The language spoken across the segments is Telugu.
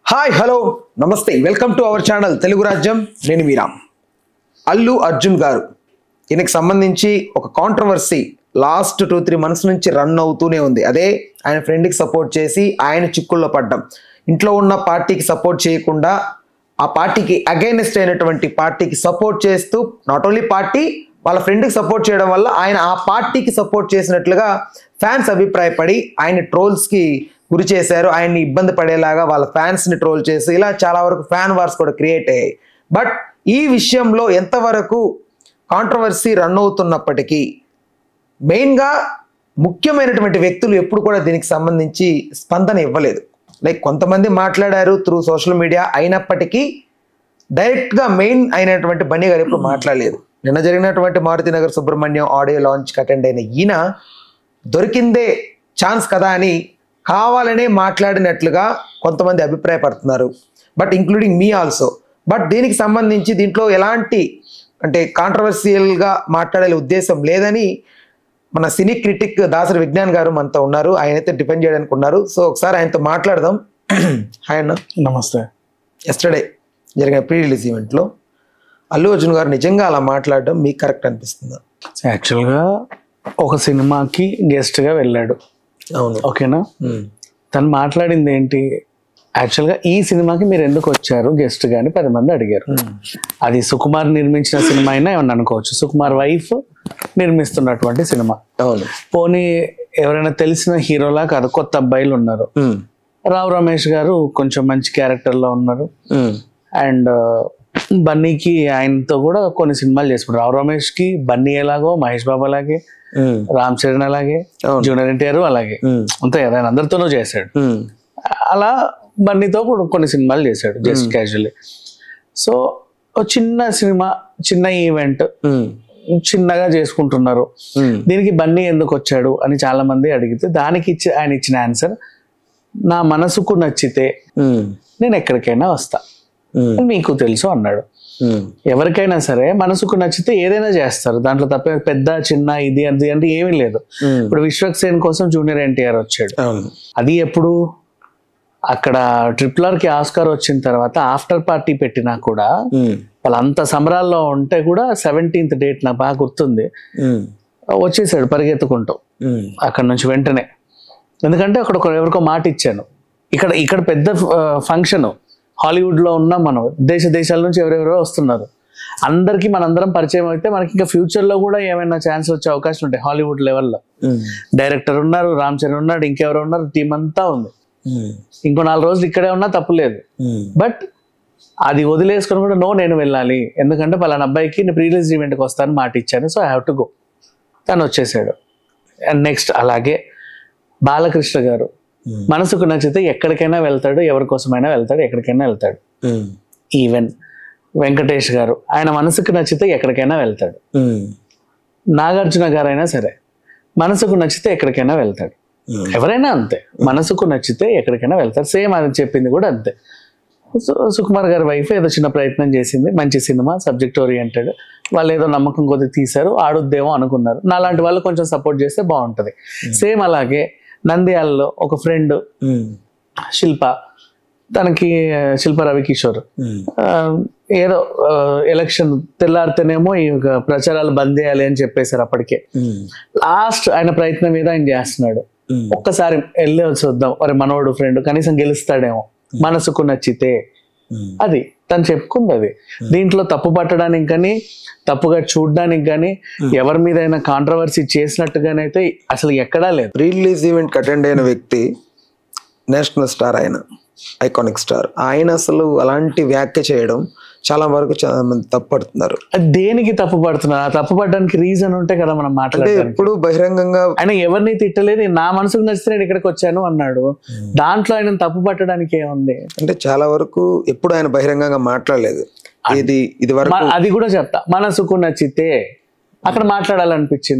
హాయ్ హలో నమస్తే welcome to our channel Telugu Rajyam నేను మీరామ్ అల్లు అర్జున్ గారు ఈయనకి సంబంధించి ఒక controversy last two three months నుంచి రన్ అవుతూనే ఉంది అదే ఆయన ఫ్రెండ్కి సపోర్ట్ చేసి ఆయన చిక్కుల్లో పడ్డం ఇంట్లో ఉన్న పార్టీకి సపోర్ట్ చేయకుండా ఆ పార్టీకి అగైనెస్ట్ అయినటువంటి పార్టీకి సపోర్ట్ చేస్తూ నాట్ ఓన్లీ పార్టీ వాళ్ళ ఫ్రెండ్కి సపోర్ట్ చేయడం వల్ల ఆయన ఆ పార్టీకి సపోర్ట్ చేసినట్లుగా ఫ్యాన్స్ అభిప్రాయపడి ఆయన ట్రోల్స్కి గురి చేశారు ఆయన్ని ఇబ్బంది పడేలాగా వాళ్ళ ఫ్యాన్స్ని ట్రోల్ చేసి ఇలా చాలా వరకు ఫ్యాన్ వార్స్ కూడా క్రియేట్ అయ్యాయి బట్ ఈ విషయంలో ఎంతవరకు కాంట్రవర్సీ రన్ అవుతున్నప్పటికీ మెయిన్గా ముఖ్యమైనటువంటి వ్యక్తులు ఎప్పుడు కూడా దీనికి సంబంధించి స్పందన ఇవ్వలేదు లైక్ కొంతమంది మాట్లాడారు త్రూ సోషల్ మీడియా అయినప్పటికీ డైరెక్ట్గా మెయిన్ అయినటువంటి బన్నీ గారు ఎప్పుడు మాట్లాడలేదు నిన్న జరిగినటువంటి మారుతినగర్ సుబ్రహ్మణ్యం ఆడియో లాంచ్కి అటెండ్ అయిన ఈయన దొరికిందే ఛాన్స్ కదా అని కావాలనే మాట్లాడినట్లుగా కొంతమంది అభిప్రాయపడుతున్నారు but including me also but దీనికి సంబంధించి దీంట్లో ఎలాంటి అంటే కాంట్రవర్సియల్గా మాట్లాడే ఉద్దేశం లేదని మన సినీ క్రిటిక్ దాసరి విజ్ఞాన్ గారు మనతో ఉన్నారు ఆయన అయితే డిపెండ్ చేయడానికి ఉన్నారు సో ఒకసారి ఆయనతో మాట్లాడదాం హాయ్ అన్న నమస్తే ఎస్టర్డే జరిగిన ప్రీ రిలీజ్ ఈవెంట్లో అల్లు అర్జున్ గారు నిజంగా అలా మాట్లాడడం మీకు కరెక్ట్ అనిపిస్తుందా యాక్చువల్గా ఒక సినిమాకి గెస్ట్గా వెళ్ళాడు అవును ఓకేనా తను మాట్లాడింది ఏంటి యాక్చువల్గా ఈ సినిమాకి మీరు ఎందుకు వచ్చారు గెస్ట్ అని పది మంది అడిగారు అది సుకుమార్ నిర్మించిన సినిమా అయినా ఏమన్నా అనుకోవచ్చు సుకుమార్ వైఫ్ నిర్మిస్తున్నటువంటి సినిమా అవును పోనీ ఎవరైనా తెలిసిన హీరోలా కాదు కొత్త అబ్బాయిలు ఉన్నారు రావు రమేష్ గారు కొంచెం మంచి క్యారెక్టర్లో ఉన్నారు అండ్ బన్నీకి ఆయనతో కూడా కొన్ని సినిమాలు చేసుకుంటారు రావు రమేష్ కి బన్నీ ఎలాగో మహేష్ బాబు అలాగే రామ్ చరణ్ అలాగే అవును. జూనియర్ ఎన్టీఆర్ అలాగే అంతే కదా ఆయన అందరితోనూ చేశాడు అలా బన్నీతో కూడా కొన్ని సినిమాలు చేశాడు జస్ట్ క్యాజువల్లీ సో ఓ చిన్న సినిమా చిన్న ఈవెంట్ చిన్నగా చేసుకుంటున్నారు దీనికి బన్నీ ఎందుకు వచ్చాడు అని చాలా మంది అడిగితే దానికి ఇచ్చి ఆయన ఇచ్చిన ఆన్సర్ నా మనసుకు నచ్చితే నేను ఎక్కడికైనా వస్తా అని మీకు తెలుసు అన్నాడు ఎవరికైనా సరే మనసుకు నచ్చితే ఏదైనా చేస్తారు దాంట్లో తప్ప పెద్ద చిన్న ఇది అది అంటే ఏమీ లేదు ఇప్పుడు విశ్వక్సేన్ కోసం జూనియర్ ఎన్టీఆర్ వచ్చాడు అవును అది ఎప్పుడు అక్కడ ట్రిపులర్ కి ఆస్కార్ వచ్చిన తర్వాత ఆఫ్టర్ పార్టీ పెట్టినా కూడా వాళ్ళు అంత సంబరాల్లో ఉంటే కూడా సెవెంటీన్త్ డేట్ నాకు బాగా గుర్తుంది వచ్చేసాడు పరిగెత్తుకుంటూ అక్కడ నుంచి వెంటనే ఎందుకంటే అక్కడ ఒక- ఎవరికో మాట ఇచ్చాను ఇక్కడ ఇక్కడ పెద్ద ఫంక్షన్ హాలీవుడ్ లో ఉన్నాం మనం దేశ దేశాల నుంచి ఎవరెవరో వస్తున్నారు అందరికీ మనందరం పరిచయం అయితే మనకి ఇంకా ఫ్యూచర్ లో కూడా ఏమైనా ఛాన్స్ వచ్చే అవకాశం ఉంటాయి హాలీవుడ్ లెవెల్లో డైరెక్టర్ ఉన్నారు రామ్ చరణ్ ఉన్నాడు ఇంకెవరో ఉన్నారు టీం అంతా ఉంది ఇంకో నాలుగు రోజులు ఇక్కడే ఉన్నా తప్పులేదు బట్ అది వదిలేసుకొని కూడా నో నేను వెళ్ళాలి ఎందుకంటే పలానా అబ్బాయికి నేను ప్రీ రిలీజ్ ఈవెంట్కి వస్తాను మాట ఇచ్చాను so I have to go తను వచ్చేసాడు అండ్ నెక్స్ట్ అలాగే బాలకృష్ణ గారు మనసుకు నచ్చితే ఎక్కడికైనా వెళ్తాడు ఎవరి కోసమైనా వెళ్తాడు ఎక్కడికైనా వెళ్తాడు ఈవెన్ వెంకటేష్ గారు ఆయన మనసుకు నచ్చితే ఎక్కడికైనా వెళ్తాడు నాగార్జున గారైనా సరే మనసుకు నచ్చితే ఎక్కడికైనా వెళ్తాడు ఎవరైనా అంతే మనసుకు నచ్చితే ఎక్కడికైనా వెళ్తారు సేమ్ అది చెప్పింది కూడా అంతే సు- సుకుమార్ గారి వైఫ్ ఏదో చిన్న ప్రయత్నం చేసింది మంచి సినిమా సబ్జెక్ట్ ఓరియంటెడ్ వాళ్ళు ఏదో నమ్మకం కొద్ది తీశారు ఆడుద్దేమో అనుకున్నారు నాలాంటి వాళ్ళు కొంచెం సపోర్ట్ చేస్తే బాగుంటది సేమ్ అలాగే నంద్యాలలో ఒక ఫ్రెండ్ శిల్ప తనకి ఆ, శిల్ప రవికిషోర్ ఆ, ఏదో ఎలక్షన్ తెల్లారితేనేమో ఈ యొక్క ప్రచారాలు బంద్ చేయాలి అని చెప్పేశారు అప్పటికే లాస్ట్ ఆయన ప్రయత్నం మీద ఆయన చేస్తున్నాడు ఒక్కసారి వెళ్ళి వచ్చి వద్దాం మరి మనోడు ఫ్రెండ్ కనీసం గెలుస్తాడేమో మనసుకు నచ్చితే అది తను చెప్పుకుంది అది దీంట్లో తప్పు పట్టడానికి కానీ తప్పుగా చూడడానికి కానీ ఎవరి మీద అయినా కాంట్రవర్సీ చేసినట్టుగానైతే అసలు ఎక్కడా లేదు ప్రీ రిలీజ్ ఈవెంట్కి అటెండ్ అయిన వ్యక్తి నేషనల్ స్టార్ ఆయన ఐకానిక్ స్టార్ ఆయన అసలు అలాంటి వ్యాఖ్య చేయడం చాలా వరకు చాలా మంది తప్పడుతున్నారు అది దేనికి తప్పు పడుతున్నారు ఆ తప్పు పడడానికి రీజన్ ఉంటే కదా మనం అంటే మాట్లాడడానికి ఎప్పుడు బహిరంగంగా ఆయన ఎవరిని తిట్టలేదు నా మనసుకు నచ్చితే నేను ఇక్కడికి వచ్చాను అన్నాడు దాంట్లో ఆయన తప్పు పట్టడానికి ఏముంది అంటే చాలా వరకు ఎప్పుడు ఆయన బహిరంగంగా మాట్లాడలేదు ఇది ఇది వరకు మ- అది కూడా చెప్తా మనసుకు నచ్చితే అక్కడ మాట్లాడాలనిపించింది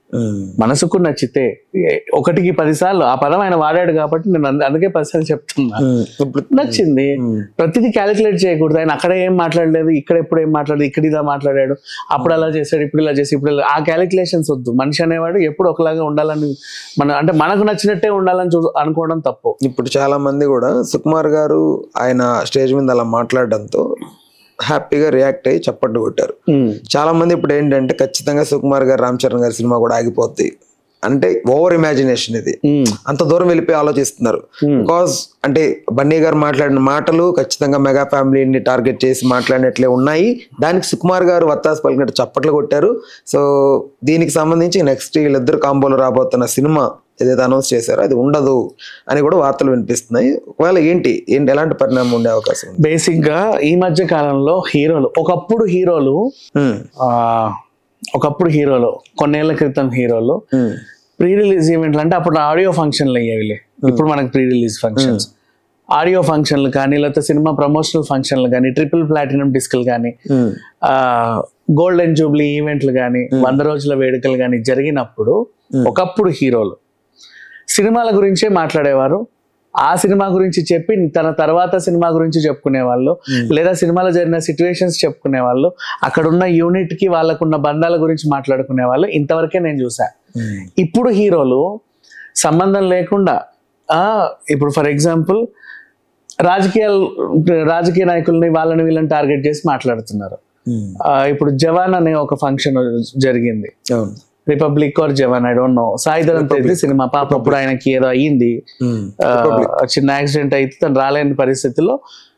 మనసుకు నచ్చితే ఏ- ఒకటికి పదిసార్లు ఆ పదం ఆయన వాడాడు కాబట్టి నేను అంద- అందుకే పదిసార్లు చెప్తున్నా ఇప్పుడు నచ్చింది ప్రతిదీ క్యాలిక్యులేట్ చేయకూడదు ఆయన అక్కడ ఏం మాట్లాడలేదు ఇక్కడ ఎప్పుడు ఏం మాట్లాడలేదు ఇక్కడ ఇలా మాట్లాడాడు అప్పుడు అలా చేశాడు ఇప్పుడు ఇలా చేసి ఇప్పుడు ఇలా ఆ క్యాలిక్యులేషన్స్ వద్దు మనిషి అనేవాడు ఎప్పుడు ఒకలాగా ఉండాలని మన అంటే మనకు నచ్చినట్టే ఉండాలని చూ అనుకోవడం తప్పు ఇప్పుడు చాలా మంది కూడా సుకుమార్ గారు ఆయన స్టేజ్ మీద అలా మాట్లాడడంతో హ్యాపీగా రియాక్ట్ అయ్యి చప్పట్లు కొట్టారు ఉమ్. చాలా మంది ఇప్పుడు ఏంటంటే ఖచ్చితంగా సుకుమార్ గారు రామ్ చరణ్ గారి సినిమా కూడా ఆగిపోద్ది అంటే ఓవర్ ఇమాజినేషన్ ఇది ఉమ్. అంత దూరం వెళ్ళిపోయి ఆలోచిస్తున్నారు బికాస్ అంటే బన్నీ గారు మాట్లాడిన మాటలు ఖచ్చితంగా మెగా ఫ్యామిలీని టార్గెట్ చేసి మాట్లాడినట్లే ఉన్నాయి దానికి సుకుమార్ గారు వత్తాసు పలికినట్టు చప్పట్లు కొట్టారు సో దీనికి సంబంధించి నెక్స్ట్ వీళ్ళిద్దరు కాంబోలో రాబోతున్న సినిమా ఏదైతే అనౌన్స్ చేశారో అది ఉండదు అని కూడా వార్తలు వినిపిస్తున్నాయి ఒకవేళ ఏంటి ఏంటి ఎలాంటి పరిణామం ఉండే అవకాశం ఉంది బేసిక్ గా ఈ మధ్య కాలంలో హీరోలు ఒకప్పుడు హీరోలు ఉమ్, ఆ, ఒకప్పుడు హీరోలు కొన్నేళ్ల క్రితం హీరోలు ఉమ్, ప్రీ రిలీజ్ ఈవెంట్లు అంటే అప్పుడు ఆడియో ఫంక్షన్లు అయ్యేవిలే ఇప్పుడు మనకి ప్రీ రిలీజ్ ఫంక్షన్స్ ఆడియో ఫంక్షన్లు కానీ లేకపోతే సినిమా ప్రమోషనల్ ఫంక్షన్లు కానీ ట్రిపుల్ ప్లాటినం డిస్క్లు కానీ ఉమ్, గోల్డెన్ జూబ్లీ ఈవెంట్లు కానీ వంద రోజుల వేడుకలు కానీ జరిగినప్పుడు ఒకప్పుడు హీరోలు సినిమాల గురించే మాట్లాడేవారు ఆ సినిమా గురించి చెప్పి తన తర్వాత సినిమా గురించి చెప్పుకునే వాళ్ళు లేదా సినిమాలో జరిగిన సిచ్యువేషన్స్ చెప్పుకునే వాళ్ళు అక్కడ ఉన్న యూనిట్ కి వాళ్ళకున్న బంధాల గురించి మాట్లాడుకునే వాళ్ళు ఇంతవరకే నేను చూసా ఉమ్, ఇప్పుడు హీరోలు సంబంధం లేకుండా ఆ ఇప్పుడు ఫర్ ఎగ్జాంపుల్ రాజకీయాలు రాజకీయ నాయకుల్ని వాళ్ళని వీళ్ళని టార్గెట్ చేసి మాట్లాడుతున్నారు ఉమ్, ఆ, ఇప్పుడు జవాన్ అనే ఒక ఫంక్షన్ జరిగింది అవును Republic or Jawaan I don't know Saidharam తేది సినిమా పాప అప్పుడు ఆయనకి ఏదో అయ్యింది ఉమ్, ఆ, చిన్న యాక్సిడెంట్ అయితే తను రాలేని పరిస్థితిలో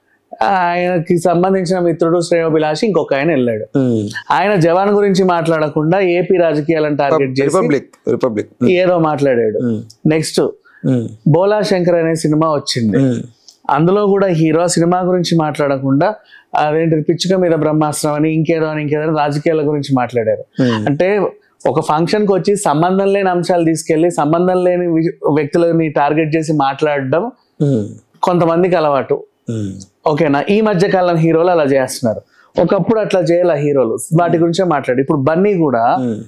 ఆయనకి సంబంధించిన మిత్రుడు శ్రేయోభిలాషి ఇంకొక ఆయన వెళ్ళాడు ఉమ్. ఆయన జవాన్ గురించి మాట్లాడకుండా ఏపీ రాజకీయాలను టార్గెట్ చేసి రిపబ్లిక్ రిపబ్లిక్ ఏదో మాట్లాడాడు ఉమ్, నెక్స్ట్ ఉమ్, బోలా శంకర్ అనే సినిమా వచ్చింది ఉమ్, అందులో కూడా హీరో సినిమా గురించి మాట్లాడకుండా అదేంటి పిచ్చుక మీద బ్రహ్మాస్త్రం అని ఇంకేదో అని ఇంకేదో అని రాజకీయాల గురించి మాట్లాడారు ఉమ్. అంటే ఒక ఫంక్షన్ కి వచ్చి సంబంధం లేని అంశాలు తీసుకెళ్లి సంబంధం లేని వి- వ్యక్తులని టార్గెట్ చేసి మాట్లాడడం ఉమ్, కొంతమందికి అలవాటు ఉమ్, ఓకేనా ఈ మధ్య కాలం హీరోలు అలా చేస్తున్నారు ఒకప్పుడు అట్లా చేయాల హీరోలు వాటి గురించే మాట్లాడు ఇప్పుడు బన్నీ కూడా ఉమ్,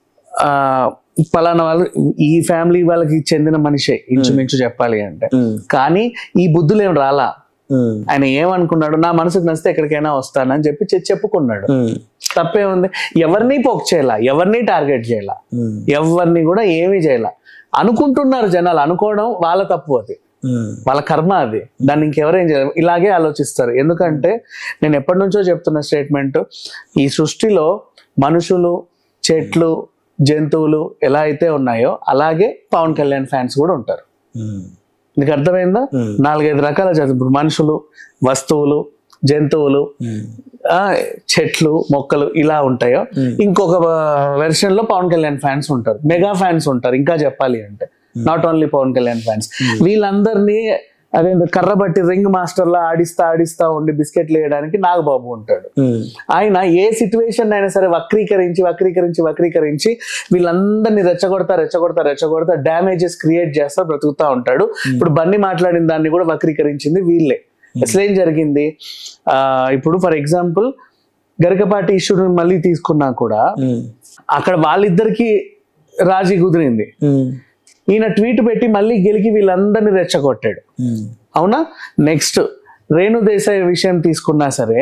ఆ పలానా వాళ్ళు ఈ ఫ్యామిలీ వాళ్ళకి చెందిన మనిషే ఇంచుమించు చెప్పాలి అంటే ఉమ్, కానీ ఈ బుద్ధులు ఏం రాలా ఉమ్, ఆయన ఏమనుకున్నాడు నా మనసుకు నచ్చితే ఎక్కడికైనా వస్తానని చెప్పి చె- చెప్పుకున్నాడు ఉమ్, తప్పే ఉంది ఎవరిని పోక్ చేయాల ఎవరిని టార్గెట్ చేయాల ఉమ్, ఎవరిని కూడా ఏమీ చేయాల అనుకుంటున్నారు జనాలు అనుకోవడం వాళ్ళ తప్పు అది ఉమ్, వాళ్ళ కర్మ అది దాన్ని ఇంకెవరేం చేయరు ఇలాగే ఆలోచిస్తారు ఎందుకంటే నేను ఎప్పటి నుంచో చెప్తున్న స్టేట్మెంట్ ఈ సృష్టిలో మనుషులు చెట్లు జంతువులు ఎలా అయితే ఉన్నాయో అలాగే పవన్ కళ్యాణ్ ఫ్యాన్స్ కూడా ఉంటారు ఉమ్, నీకు అర్థమైందా Hmm. నాలుగైదు రకాల జాతులు ఇప్పుడు మనుషులు వస్తువులు జంతువులు ఉమ్, ఆ, చెట్లు మొక్కలు ఇలా ఉంటాయో ఇంకొక వెర్షన్ లో పవన్ కళ్యాణ్ ఫ్యాన్స్ ఉంటారు మెగా ఫ్యాన్స్ ఉంటారు ఇంకా చెప్పాలి అంటే not only Pawan Kalyan fans వీళ్ళందరినీ అదే కర్రబట్టి రింగ్ మాస్టర్ లా ఆడిస్తా ఆడిస్తా ఉండి బిస్కెట్లు వేయడానికి నాగబాబు ఉంటాడు ఉమ్, ఆయన ఏ సిచ్యువేషన్ అయినా సరే వక్రీకరించి వక్రీకరించి వక్రీకరించి వీళ్ళందరినీ రెచ్చగొడతా రెచ్చగొడతా రెచ్చగొడతా డ్యామేజెస్ క్రియేట్ చేస్తా బ్రతుకుతా ఉంటాడు ఇప్పుడు బన్నీ మాట్లాడిన దాన్ని కూడా వక్రీకరించింది వీళ్ళే అసలు ఏం జరిగింది ఆ ఇప్పుడు ఫర్ ఎగ్జాంపుల్ గరికపాటి ఇష్యూని మళ్ళీ తీసుకున్నా కూడా ఉమ్, అక్కడ వాళ్ళిద్దరికి రాజీ కుదిరింది ఉమ్, ఈయన ట్వీట్ పెట్టి మళ్ళీ గెలికి వీళ్ళందరినీ రెచ్చగొట్టాడు ఉమ్, అవునా నెక్స్ట్ రేణు దేశాయ్ విషయం తీసుకున్నా సరే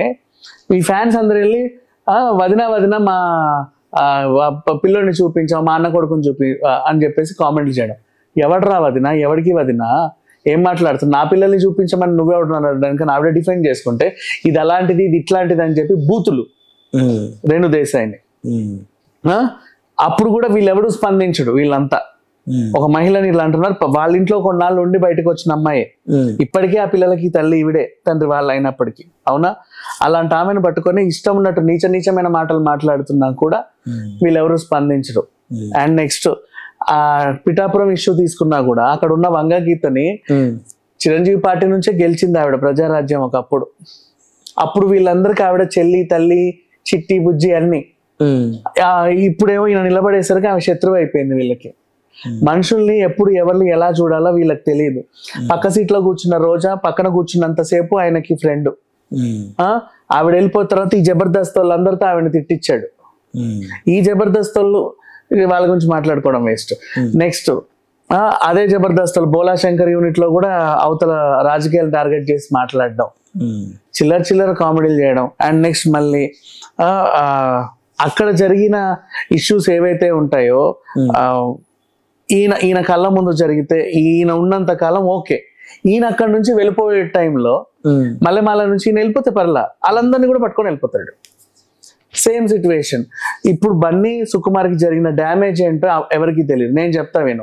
ఈ ఫ్యాన్స్ అందరు వెళ్ళి "ఆ, వదిన వదిన మా ఆ, వా- ప- పిల్లోడిని చూపించాం మా అన్న కొడుకుని చూపి ఆ, అని చెప్పేసి కామెంట్లు చేయడం ఎవడరా వదిన ఎవడికి వదిన ఏం మాట్లాడుతున్నా నా పిల్లల్ని చూపించమని నువ్వే ఉంటున్నారు దానికి ఆవిడ డిఫెండ్ చేసుకుంటే ఇది అలాంటిది ఇది ఇట్లాంటిది అని చెప్పి బూతులు ఉమ్, రేణు దేశాయ్ని ఉమ్, ఆ? అప్పుడు కూడా వీళ్ళెవడు స్పందించడు వీళ్ళంతా ఉమ్, ఒక మహిళని ఇలా అంటున్నారు ప- వాళ్ళ ఇంట్లో కొన్నాళ్ళు ఉండి బయటకు వచ్చిన అమ్మాయి ఉమ్, ఇప్పటికీ ఆ పిల్లలకి తల్లి ఈవిడే తండ్రి వాళ్ళు అయినప్పటికీ అవునా అలాంటి ఆమెను పట్టుకొని ఇష్టం ఉన్నట్టు నీచ నీచమైన మాటలు మాట్లాడుతున్నా కూడా ఉమ్, వీళ్ళెవరు స్పందించరు Hmm. అండ్ నెక్స్ట్ ఆ పిఠాపురం ఇష్యూ తీసుకున్నా కూడా అక్కడ ఉన్న వంగ గీతని ఉమ్, చిరంజీవి పార్టీ నుంచే గెలిచింది ఆవిడ ప్రజారాజ్యం ఒకప్పుడు అప్పుడు వీళ్ళందరికీ ఆవిడ చెల్లి తల్లి చిట్టి బుజ్జి అన్ని ఉమ్, ఆ, ఇప్పుడేమో ఈయన నిలబడేసరికి ఆమె శత్రువు అయిపోయింది వీళ్ళకి మనుషుల్ని ఎప్పుడు ఎవరిని ఎలా చూడాలో వీళ్ళకి తెలియదు పక్క సీట్లో కూర్చున్న రోజా పక్కన కూర్చున్నంతసేపు ఆయనకి ఫ్రెండ్ ఉమ్, ఆవిడ వెళ్ళిపోయిన తర్వాత ఈ జబర్దస్త్ వాళ్ళందరితో ఆవిడని తిట్టించాడు ఉమ్, ఈ జబర్దస్త్ వాళ్ళు ఇది వాళ్ళ గురించి మాట్లాడుకోవడం వేస్ట్ నెక్స్ట్ అదే జబర్దస్త్ బోలా శంకర్ యూనిట్ లో కూడా అవతల రాజకీయాలు టార్గెట్ చేసి మాట్లాడడం చిల్లర చిల్లర కామెడీలు చేయడం అండ్ నెక్స్ట్ మళ్ళీ ఆ, ఆ, అక్కడ జరిగిన ఇష్యూస్ ఏవైతే ఉంటాయో ఆ, ఈయన ఈయన కళ్ళ ముందు జరిగితే ఈయన ఉన్నంత కాలం ఓకే ఈయన అక్కడ నుంచి వెళ్ళిపోయే టైంలో మళ్ళీ మళ్ళీ నుంచి ఈయన వెళ్ళిపోతే పర్లా వాళ్ళందరినీ కూడా పట్టుకొని వెళ్ళిపోతాడు సేమ్ సిచ్యువేషన్ ఇప్పుడు బన్నీ సుకుమార్కి జరిగిన డ్యామేజ్ ఏంటో ఆ- ఎవరికి తెలియదు నేను చెప్తా విను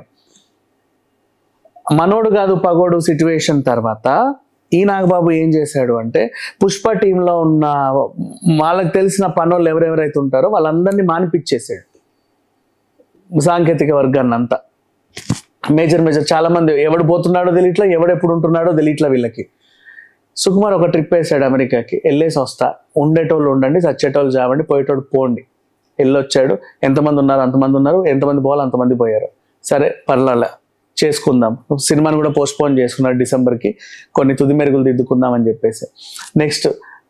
మనోడు కాదు పగోడు సిచ్యువేషన్ తర్వాత ఈ నాగబాబు ఏం చేశాడు అంటే పుష్ప టీంలో ఉన్న వాళ్ళకి తెలిసిన పనులు ఎవరెవరైతే ఉంటారో వాళ్ళందరినీ మానిపించేసాడు సాంకేతిక వర్గాన్ని అంతా మేజర్ మేజర్ చాలా మంది ఎవడు పోతున్నాడో తెలియట్లా ఎవడు ఎప్పుడు ఉంటున్నాడో తెలియట్లా వీళ్ళకి సుకుమార్ ఒక ట్రిప్ వేసాడు అమెరికాకి వెళ్ళేసి వస్తా ఉండేటోళ్ళు ఉండండి చచ్చేటోళ్ళు చావండి పోయేటోళ్ళు పోండి వెళ్ళొచ్చాడు ఎంతమంది ఉన్నారు అంతమంది ఉన్నారు ఎంతమంది పోవాలి అంతమంది పోయారు సరే పర్వాలే చేసుకుందాం సినిమాని కూడా పోస్ట్ పోన్ చేసుకున్నారు డిసెంబర్కి కొన్ని తుది మెరుగులు దిద్దుకుందాం అని చెప్పేసి నెక్స్ట్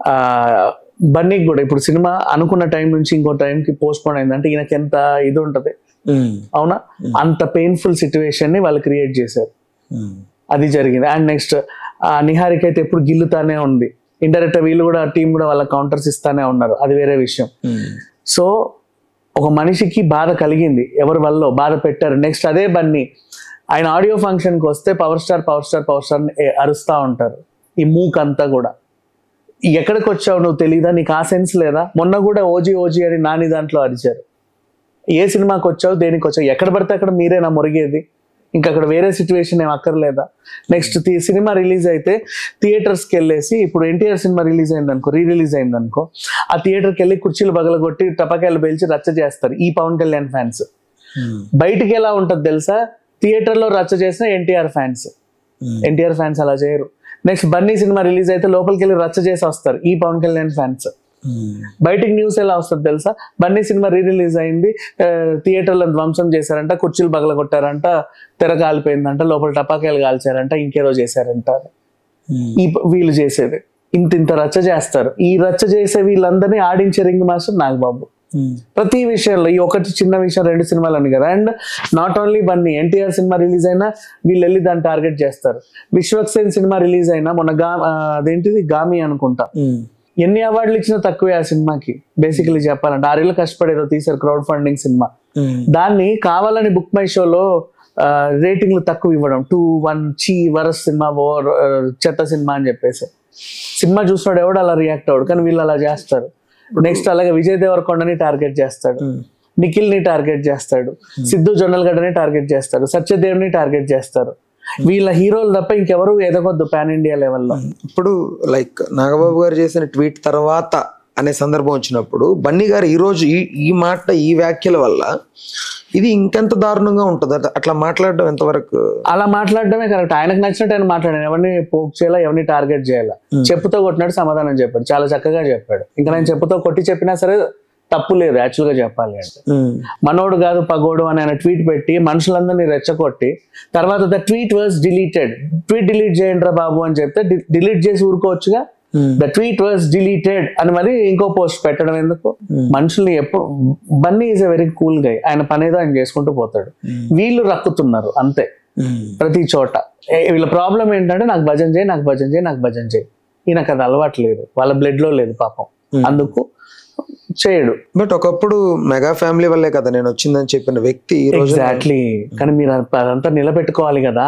బన్నీకి కూడా ఇప్పుడు సినిమా అనుకున్న టైం నుంచి ఇంకో టైంకి పోస్ట్ పోన్ అయిందంటే ఈయనకి ఎంత ఇది ఉంటుంది అవునా అంత పెయిన్ఫుల్ సిచ్యువేషన్ ని వాళ్ళు క్రియేట్ చేశారు అది జరిగింది అండ్ నెక్స్ట్ నిహారిక అయితే ఎప్పుడు గిల్లుతానే ఉంది ఇండైరెక్ట్ వీళ్ళు కూడా టీం కూడా వాళ్ళ కౌంటర్స్ ఇస్తానే ఉన్నారు అది వేరే విషయం సో ఒక మనిషికి బాధ కలిగింది ఎవరి వల్ల బాధ పెట్టారు నెక్స్ట్ అదే బన్నీ ఆయన ఆడియో ఫంక్షన్కి వస్తే power star power star power star అరుస్తూ ఉంటారు ఈ మూక్ అంతా కూడా ఎక్కడికి వచ్చావు నువ్వు తెలీదా నీకు ఆ సెన్స్ లేదా మొన్న కూడా ఓజీ ఓజీ అని నాని దాంట్లో అరిచారు ఏ సినిమాకి వచ్చావు దేనికి వచ్చావు ఎక్కడ పడితే అక్కడ మీరే నా మురిగేది ఇంకా అక్కడ వేరే సిచ్యువేషన్ ఏం అక్కర్లేదా నెక్స్ట్ సినిమా రిలీజ్ అయితే థియేటర్స్కి వెళ్ళేసి ఇప్పుడు ఎన్టీఆర్ సినిమా రిలీజ్ అయింది అనుకో రీ రిలీజ్ అయింది అనుకో ఆ థియేటర్కి వెళ్ళి కుర్చీలు బగలగొట్టి టపకాయలు పేల్చి రచ్చ చేస్తారు ఈ పవన్ కళ్యాణ్ ఫ్యాన్స్ బయటికి ఎలా ఉంటుంది తెలుసా థియేటర్లో రచ్చ చేసిన ఎన్టీఆర్ ఫ్యాన్స్ ఎన్టీఆర్ ఫ్యాన్స్ అలా చేయరు నెక్స్ట్ బన్నీ సినిమా రిలీజ్ అయితే లోపలికి వెళ్ళి రచ్చ చేసి వస్తారు ఈ పవన్ కళ్యాణ్ ఫ్యాన్స్ బయటికి న్యూస్ ఎలా వస్తుంది తెలుసా బన్నీ సినిమా రీ రిలీజ్ అయింది ఆ, థియేటర్లో ధ్వంసం చేశారంట కుర్చీలు బగల కొట్టారంట తెర కాలిపోయిందంట లోపల టపాకాయలు కాల్చారంట ఇంకేదో చేశారంట ఈ ప- వీళ్ళు చేసేది ఇంత ఇంత రచ్చ చేస్తారు ఈ రచ్చ చేసే వీళ్ళందరినీ ఆడించే రింగ్ మాస్టర్ నాగబాబు ప్రతి విషయంలో ఈ ఒకటి చిన్న విషయం రెండు సినిమాలు అని కదా and not only Bunny NTR సినిమా రిలీజ్ అయినా వీళ్ళు వెళ్ళి దాన్ని టార్గెట్ చేస్తారు విశ్వక్సేన్ సినిమా రిలీజ్ అయినా మొన్న గా ఆ, అదేంటిది గామి అనుకుంటా ఎన్ని అవార్డులు ఇచ్చినా తక్కువే ఆ సినిమాకి బేసికలీ చెప్పాలంటే ఆరేళ్ళు కష్టపడేదో తీశారు క్రౌడ్ ఫండింగ్ సినిమా దాన్ని కావాలని బుక్ మై షోలో రేటింగ్లు తక్కువ ఇవ్వడం టూ వన్ చీ వరస్ సినిమా ఓ చెత్త సినిమా అని చెప్పేసి సినిమా చూసినాడు ఎవడు అలా రియాక్ట్ అవ్వడు కానీ వీళ్ళు అలా చేస్తారు నెక్స్ట్ అలాగే విజయ్ దేవరకొండని టార్గెట్ చేస్తాడు నిఖిల్ ని టార్గెట్ చేస్తాడు సిద్ధు జొన్నలగడ్డని టార్గెట్ చేస్తాడు సత్యదేవ్ని టార్గెట్ చేస్తారు వీళ్ళ హీరోలు తప్ప ఇంకెవరు ఎదగొద్దు పాన్ ఇండియా లెవెల్లో ఇప్పుడు లైక్ నాగబాబు గారు చేసిన ట్వీట్ తర్వాత అనే సందర్భం వచ్చినప్పుడు బన్నీ గారు ఈ రోజు ఈ ఈ మాట ఈ వ్యాఖ్యల వల్ల ఇది ఇంకెంత దారుణంగా ఉంటుంది అట్లా- అట్లా మాట్లాడడం ఎంతవరకు అలా మాట్లాడడమే కరెక్ట్ ఆయనకు నచ్చినట్టు ఆయన మాట్లాడాను ఎవరిని పోక్ చేయాలా ఎవరిని టార్గెట్ చేయాలా చెప్పుతో కొట్టినట్టు సమాధానం చెప్పాడు చాలా చక్కగా చెప్పాడు ఇంకా నేను చెప్పుతో కొట్టి చెప్పినా సరే తప్పు లేదు యాక్చువల్ గా చెప్పాలి అంటే మనోడు కాదు పగోడు అని ఆయన ట్వీట్ పెట్టి మనుషులందరినీ రెచ్చగొట్టి తర్వాత the tweet was deleted tweet delete చేయండి రా బాబు అని చెప్తే డిలీట్ చేసి ఊరుకోవచ్చుగా ద ట్వీట్ వాజ్ డిలీటెడ్ అని మరి ఇంకో పోస్ట్ పెట్టడం ఎందుకు మనుషుల్ని ఎప్పుడు Bunny is a very cool guy ఆయన పనేదో ఆయన చేసుకుంటూ పోతాడు వీళ్ళు రక్కుతున్నారు అంతే ప్రతి చోట ఏ- వీళ్ళ ప్రాబ్లం ఏంటంటే నాకు భజన చేయి నాకు భజన చేయి నాకు భజన చేయి ఈయనకు అది అలవాటు లేదు వాళ్ళ బ్లడ్ లో లేదు పాపం అందుకు చేయడు బట్ ఒకప్పుడు మెగా ఫ్యామిలీ వల్లే కదా నేను వచ్చిందని చెప్పిన వ్యక్తి ఈ రోజు ఎగ్జాక్ట్లీ కానీ మీరు అదంతా- అదంతా నిలబెట్టుకోవాలి కదా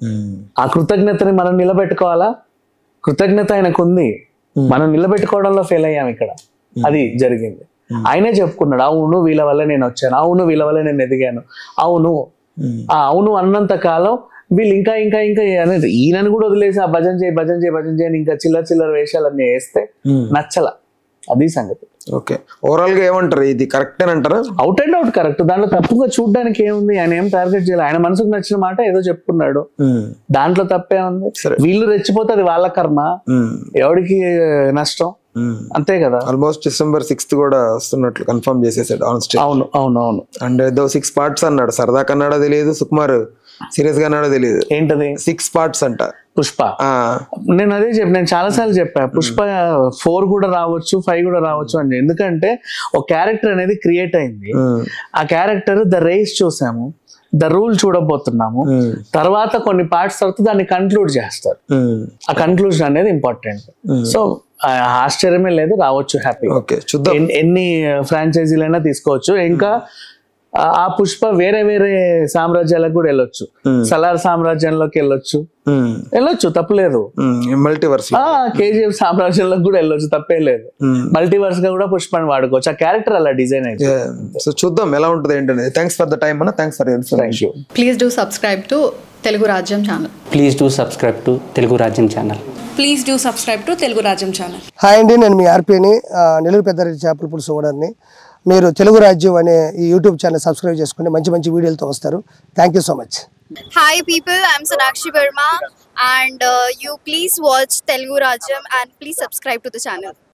ఆ కృతజ్ఞతని మనం నిలబెట్టుకోవాలా కృతజ్ఞత ఆయనకు ఉంది మనం నిలబెట్టుకోవడంలో ఫెయిల్ అయ్యాం ఇక్కడ అది జరిగింది ఆయనే చెప్పుకున్నాడు అవును వీళ్ళ వల్ల నేను వచ్చాను అవును వీళ్ళ వల్ల నేను ఎదిగాను అవును ఆ అవును అన్నంత కాలం వీళ్ళు ఇంకా ఇంకా ఇంకా అనేది ఈయనని కూడా వదిలేసి ఆ భజన చేయి భజన చేయి భజన చేయని ఇంకా చిల్లర చిల్లర వేషాలన్నీ వేస్తే నచ్చల అది సంగతి ఓకే ఓవరాల్ గా ఏమంటారు ఇది కరెక్ట్ అని అంటారా అవుట్ అండ్ అవుట్ కరెక్ట్ దాంట్లో తప్పుగా చూడడానికి ఏముంది ఆయన ఏం టార్గెట్ చేయాలి ఆయన మనసుకు నచ్చిన మాట ఏదో చెప్పుకున్నాడు దాంట్లో తప్పే ఉంది సరే. వీళ్ళు రెచ్చిపోతే అది వాళ్ళ కర్మ ఎవడికి నష్టం అంతే కదా ఆల్మోస్ట్ డిసెంబర్ సిక్స్త్ కూడా వస్తున్నట్లు కన్ఫర్మ్ చేసేసాడు ఆన్ స్టేజ్ అవును అవును అవును అండ్ ఏదో సిక్స్ పార్ట్స్ అన్నాడు సరదా కన్నాడో తెలియదు సుకుమార్ సీరియస్ గా అన్నాడో తెలియదు ఏంటది సిక్స్ పార్ట్స్ అంట పుష్ప ఆ, నేను అదే చెప్పి నేను చాలా సార్లు చెప్పా పుష్ప ఫోర్ కూడా రావచ్చు ఫైవ్ కూడా రావచ్చు అని ఎందుకంటే ఒక క్యారెక్టర్ అనేది క్రియేట్ అయింది ఉమ్, ఆ క్యారెక్టర్ ద రేస్ చూసాము ద రూల్ చూడబోతున్నాము ఉమ్, తర్వాత కొన్ని పార్ట్స్ తర్వాత దాన్ని కన్క్లూడ్ చేస్తారు ఉమ్. ఆ కన్క్లూజన్ అనేది ఇంపార్టెంట్ సో ఆశ్చర్యమే లేదు రావచ్చు హ్యాపీ ఓకే చూద్దాం ఎన్ని ఫ్రాంచైజీలైనా తీసుకోవచ్చు ఇంకా ఆ- ఆ పుష్ప వేరే వేరే సామ్రాజ్యాలకు కూడా వెళ్ళొచ్చు సలార్ సామ్రాజ్యంలోకి వెళ్ళొచ్చు వెళ్ళొచ్చు తప్పులేదు మల్టీవర్స్ ఆ కేజీఎఫ్ సామ్రాజ్యంలోకి కూడా వెళ్ళొచ్చు తప్పే లేదు మల్టీవర్స్ గా కూడా పుష్పని వాడుకోవచ్చు ఆ క్యారెక్టర్ అలా డిజైన్ అయితే సో చూద్దాం ఎలా ఉంటుంది ఏంటనేది థ్యాంక్స్ ఫర్ ద టైం అన్న thanks for thank you Please do subscribe to Telugu Rajyam channel. Please do subscribe to Telugu Rajyam channel please do subscribe to Telugu Rajyam channel hi అండి నేను మీ ఆర్పీని ఆ, నెల్లూరు పెద్దారెడ్డి చేపల పులుసు ఓనర్ని మీరు తెలుగు రాజ్యం అనే ఈ యూట్యూబ్ ఛానల్ సబ్స్క్రైబ్ చేసుకుని మంచి మంచి వీడియోలతో వస్తారు thank you so much Hi people, I'm Sonakshi Verma and uh, you please watch Telugu Rajam and please subscribe to the channel.